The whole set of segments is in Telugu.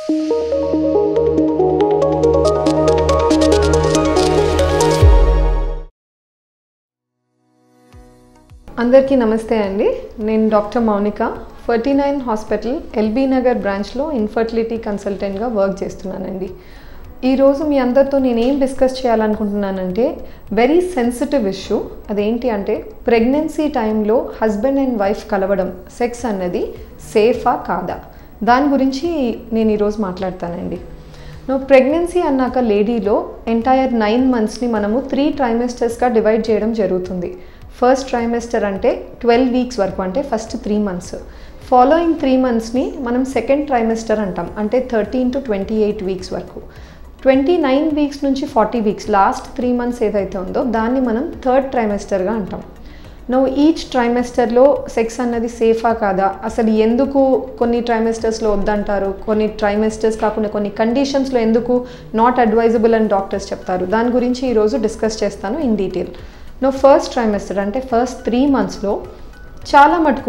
అందరికీ నమస్తే అండి నేను doctor Mounika forty nine hospital LB Nagar బ్రాంచ్లో ఇన్ఫర్టిలిటీ కన్సల్టెంట్గా వర్క్ చేస్తున్నానండి ఈరోజు మీ అందరితో నేను ఏం డిస్కస్ చేయాలనుకుంటున్నానంటే వెరీ సెన్సిటివ్ ఇష్యూ అదేంటి అంటే ప్రెగ్నెన్సీ టైంలో హస్బెండ్ అండ్ వైఫ్ కలవడం సెక్స్ అన్నది సేఫా కాదా దాని గురించి నేను ఈరోజు మాట్లాడతానండి నువ్వు ప్రెగ్నెన్సీ అన్నాక లేడీలో ఎంటైర్ నైన్ మంత్స్ని మనము త్రీ ట్రైమెస్టర్స్గా డివైడ్ చేయడం జరుగుతుంది ఫస్ట్ ట్రైమెస్టర్ అంటే ట్వెల్వ్ వీక్స్ వరకు అంటే first three months following three మంత్స్ని మనం సెకండ్ ట్రైమెస్టర్ అంటాం అంటే thirteen to twenty eight weeks వరకు ట్వంటీ నైన్ వీక్స్ నుంచి forty weeks last three months ఏదైతే ఉందో దాన్ని మనం థర్డ్ ట్రైమెస్టర్గా అంటాం నువ్వు ఈచ్ ట్రైమెస్టర్లో సెక్స్ అన్నది సేఫా కాదా అసలు ఎందుకు కొన్ని ట్రైమెస్టర్స్లో వద్దంటారు కొన్ని ట్రైమెస్టర్స్ కాకుండా కొన్ని కండిషన్స్లో ఎందుకు నాట్ అడ్వైజబుల్ అని డాక్టర్స్ చెప్తారు దాని గురించి ఈరోజు డిస్కస్ చేస్తాను ఇన్ డీటెయిల్ నువ్వు ఫస్ట్ ట్రైమెస్టర్ అంటే ఫస్ట్ త్రీ మంత్స్లో చాలా మటుకు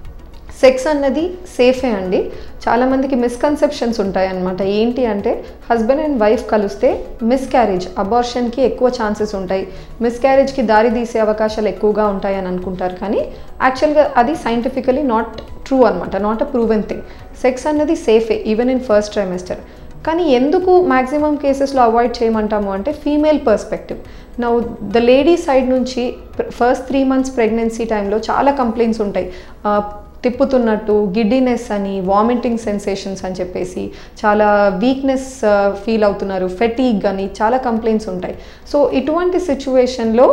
సెక్స్ అన్నది సేఫే అండి చాలామందికి మిస్కన్సెప్షన్స్ ఉంటాయన్నమాట ఏంటి అంటే హస్బెండ్ అండ్ వైఫ్ కలిస్తే మిస్క్యారేజ్ అబార్షన్కి ఎక్కువ ఛాన్సెస్ ఉంటాయి మిస్క్యారేజ్కి దారి తీసే అవకాశాలు ఎక్కువగా ఉంటాయని అనుకుంటారు కానీ యాక్చువల్గా అది సైంటిఫికలీ నాట్ ట్రూ అనమాట not a proven thing sex అన్నది సేఫే ఈవెన్ ఇన్ ఫస్ట్ ట్రైమెస్టర్ కానీ ఎందుకు మ్యాక్సిమం కేసెస్లో అవాయిడ్ చేయమంటాము అంటే ఫీమేల్ పర్స్పెక్టివ్ నా ద లేడీ సైడ్ నుంచి ఫస్ట్ త్రీ మంత్స్ ప్రెగ్నెన్సీ టైంలో చాలా కంప్లైంట్స్ ఉంటాయి తిప్పుతున్నట్టు గిడ్డినెస్ అని వామిటింగ్ సెన్సేషన్స్ అని చెప్పేసి చాలా వీక్నెస్ ఫీల్ అవుతున్నారు ఫెటీగ్ అని చాలా కంప్లైంట్స్ ఉంటాయి సో ఇటువంటి సిచ్యువేషన్లో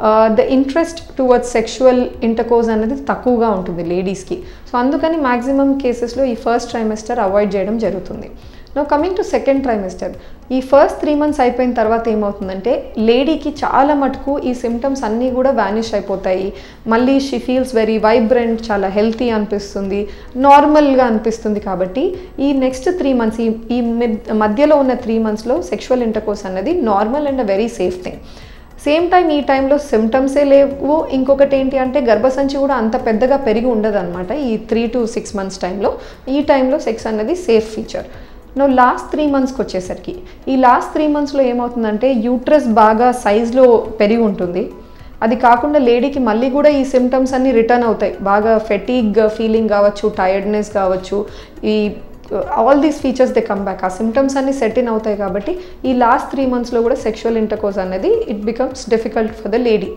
the interest towards sexual intercourse అనేది తక్కువగా ఉంటుంది లేడీస్కి సో అందుకని మ్యాక్సిమం కేసెస్లో ఈ ఫస్ట్ ట్రైమెస్టర్ అవాయిడ్ చేయడం జరుగుతుంది no coming to second trimester ఈ ఫస్ట్ త్రీ మంత్స్ అయిపోయిన తర్వాత ఏమవుతుందంటే లేడీకి చాలా మటుకు ఈ సిమ్టమ్స్ అన్నీ కూడా వ్యానిష్ అయిపోతాయి మళ్ళీ షీ ఫీల్స్ వెరీ వైబ్రెంట్ చాలా హెల్తీ అనిపిస్తుంది నార్మల్గా అనిపిస్తుంది కాబట్టి ఈ నెక్స్ట్ త్రీ మంత్స్ ఈ ఈ మధ్యలో ఉన్న త్రీ మంత్స్లో సెక్షువల్ ఇంటర్కోర్స్ అన్నది normal and a very safe thing same time ఈ టైంలో సిమ్టమ్సే లేవు ఇంకొకటి ఏంటి అంటే గర్భసంచి కూడా అంత పెద్దగా పెరిగి ఉండదు అనమాట ఈ త్రీ టు సిక్స్ మంత్స్ టైంలో ఈ టైంలో సెక్స్ అన్నది సేఫ్ ఫీచర్ నువ్వు లాస్ట్ త్రీ మంత్స్కి వచ్చేసరికి ఈ లాస్ట్ త్రీ మంత్స్లో ఏమవుతుందంటే యూట్రస్ బాగా సైజ్లో పెరిగి ఉంటుంది అది కాకుండా లేడీకి మళ్ళీ కూడా ఈ సిమ్టమ్స్ అన్నీ రిటర్న్ అవుతాయి బాగా ఫెటీగ్ ఫీలింగ్ కావచ్చు టైర్డ్నెస్ కావచ్చు ఈ all these features they come back ఆ సిమ్టమ్స్ అన్ని సెట్ ఇన్ అవుతాయి కాబట్టి ఈ లాస్ట్ త్రీ మంత్స్లో కూడా సెక్షువల్ ఇంటర్కోర్స్ అనేది it becomes difficult for the lady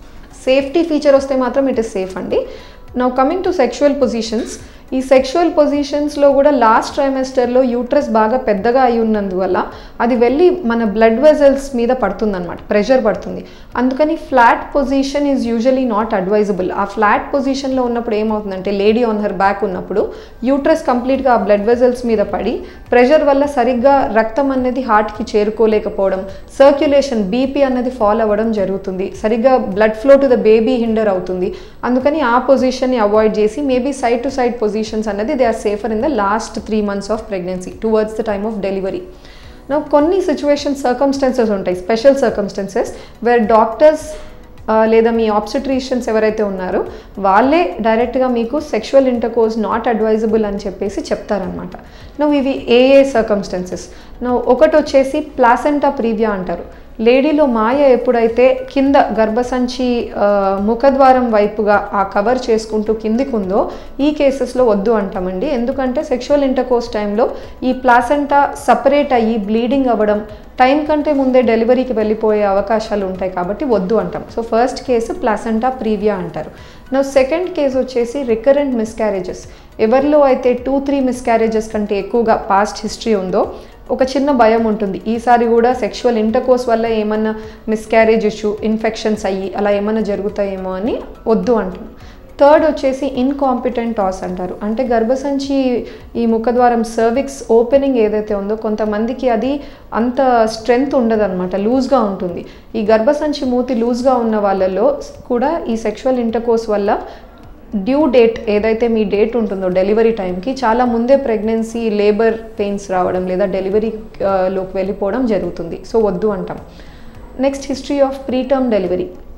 safety feature వస్తే మాత్రం ఇట్ ఇస్ సేఫ్ అండి now coming to sexual positions ఈ సెక్షువల్ పొజిషన్స్లో కూడా లాస్ట్ ట్రైమెస్టర్లో యూట్రస్ బాగా పెద్దగా అయి ఉన్నందువల్ల అది వెళ్ళి మన బ్లడ్ వెజల్స్ మీద పడుతుందన్నమాట ప్రెషర్ పడుతుంది అందుకని flat position is usually not advisable ఆ ఫ్లాట్ పొజిషన్లో ఉన్నప్పుడు ఏమవుతుందంటే లేడీ ఆన్ హర్ బ్యాక్ ఉన్నప్పుడు యూట్రస్ కంప్లీట్గా ఆ బ్లడ్ వెజల్స్ మీద పడి ప్రెషర్ వల్ల సరిగ్గా రక్తం అనేది హార్ట్కి చేరుకోలేకపోవడం సర్క్యులేషన్ బీపీ అన్నది ఫాలో అవ్వడం జరుగుతుంది సరిగ్గా blood flow to the baby hinder అవుతుంది అందుకని ఆ పొజిషన్ని అవాయిడ్ చేసి maybe side to side position positions అనేది they are safer in the last three months of pregnancy towards the time of delivery నా కొన్ని సిచ్యువేషన్ సర్కమ్స్టెన్సెస్ ఉంటాయి స్పెషల్ సర్కమ్స్టెన్సెస్ వేర్ డాక్టర్స్ లేదా మీ ఆబ్స్టిట్రీషియన్స్ ఎవరైతే ఉన్నారో వాళ్ళే డైరెక్ట్గా మీకు సెక్షువల్ ఇంటర్కోర్స్ నాట్ అడ్వైజబుల్ అని చెప్పేసి చెప్తారనమాట నువ్వు ఇవి ఏ ఏ సర్కమ్స్టెన్సెస్ నువ్వు ఒకటి వచ్చేసి ప్లాసెంటా ప్రీవియా అంటారు లేడీలో మాయ ఎప్పుడైతే కింద గర్భసంచి ముఖద్వారం వైపుగా ఆ కవర్ చేసుకుంటూ కిందికి ఉందో ఈ కేసెస్లో వద్దు అంటామండి ఎందుకంటే సెక్షువల్ ఇంటర్కోర్స్ టైంలో ఈ ప్లాసెంటా సపరేట్ అయ్యి బ్లీడింగ్ అవ్వడం టైం కంటే ముందే డెలివరీకి వెళ్ళిపోయే అవకాశాలు ఉంటాయి కాబట్టి వద్దు అంటాం so first case placenta previa అంటారు నా సెకండ్ కేసు వచ్చేసి రికరెంట్ మిస్క్యారేజెస్ ఎవరిలో అయితే టూ త్రీ మిస్క్యారేజెస్ కంటే ఎక్కువగా పాస్ట్ హిస్టరీ ఉందో ఒక చిన్న భయం ఉంటుంది ఈసారి కూడా సెక్షువల్ ఇంటర్కోర్స్ వల్ల ఏమన్నా మిస్క్యారేజ్ ఇష్యూ ఇన్ఫెక్షన్స్ అయ్యి అలా ఏమన్నా జరుగుతాయేమో అని వద్దు అంటాం థర్డ్ వచ్చేసి ఇన్కాంపిటెంట్ టాస్ అంటారు అంటే గర్భసంచి ఈ ముఖద్వారం సర్విక్స్ ఓపెనింగ్ ఏదైతే ఉందో కొంతమందికి అది అంత స్ట్రెంగ్త్ ఉండదన్నమాట లూజ్గా ఉంటుంది ఈ గర్భసంచి మూతి లూజ్గా ఉన్న వాళ్ళలో కూడా ఈ సెక్షువల్ ఇంటర్కోర్స్ వల్ల డ్యూ డేట్ ఏదైతే మీ డేట్ ఉంటుందో డెలివరీ టైంకి చాలా ముందే ప్రెగ్నెన్సీ లేబర్ పెయిన్స్ రావడం లేదా డెలివరీలోకి వెళ్ళిపోవడం జరుగుతుంది సో వద్దు అంటాం next history of preterm delivery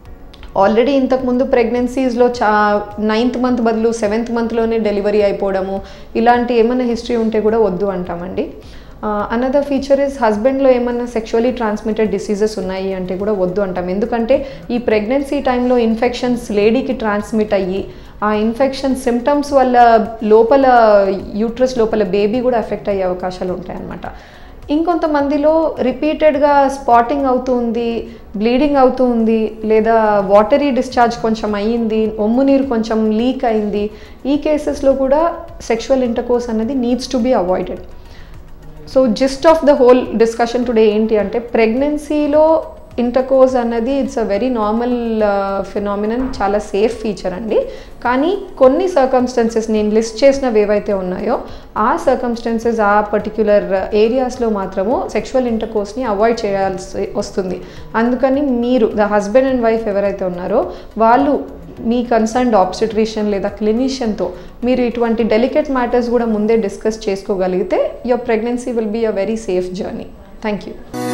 already ఇంతకుముందు ప్రెగ్నెన్సీస్లో చా నైన్త్ మంత్ బదులు సెవెంత్ మంత్లోనే డెలివరీ అయిపోవడము ఇలాంటి ఏమైనా హిస్టరీ ఉంటే కూడా వద్దు అంటామండి అనదర్ ఫీచర్ ఇస్ హస్బెండ్లో ఏమన్నా సెక్షువలీ ట్రాన్స్మిటెడ్ డిసీజెస్ ఉన్నాయి అంటే కూడా వద్దు అంటాం ఎందుకంటే ఈ ప్రెగ్నెన్సీ టైంలో ఇన్ఫెక్షన్స్ లేడీకి ట్రాన్స్మిట్ అయ్యి ఆ ఇన్ఫెక్షన్ సిమ్టమ్స్ వల్ల లోపల యూట్రస్ లోపల బేబీ కూడా ఎఫెక్ట్ అయ్యే అవకాశాలు ఉంటాయన్నమాట ఇంకొంతమందిలో రిపీటెడ్గా స్పాటింగ్ అవుతుంది బ్లీడింగ్ అవుతూ ఉంది లేదా వాటరీ డిశ్చార్జ్ కొంచెం అయ్యింది ఒమ్ము నీరు కొంచెం లీక్ అయింది ఈ కేసెస్లో కూడా సెక్షువల్ ఇంటర్కోర్స్ అనేది needs to be avoided so gist of the whole discussion today ఏంటి అంటే ప్రెగ్నెన్సీలో ఇంటర్కోర్స్ అన్నది it's a very normal phenomenon చాలా సేఫ్ ఫీచర్ అండి కానీ కొన్ని సర్కమ్స్టెన్సెస్ నేను లిస్ట్ చేసినవి ఏవైతే ఉన్నాయో ఆ సర్కమ్స్టెన్సెస్ ఆ పర్టిక్యులర్ ఏరియాస్లో మాత్రము సెక్షువల్ ఇంటర్కోర్స్ని అవాయిడ్ చేయాల్సి వస్తుంది అందుకని మీరు ద హస్బెండ్ అండ్ వైఫ్ ఎవరైతే ఉన్నారో వాళ్ళు మీ కన్సర్న్డ్ ఆబ్స్టిట్రిషియన్ లేదా క్లినీషియన్తో మీరు ఇటువంటి డెలికేట్ మ్యాటర్స్ కూడా ముందే డిస్కస్ చేసుకోగలిగితే your pregnancy will be a very safe journey thank you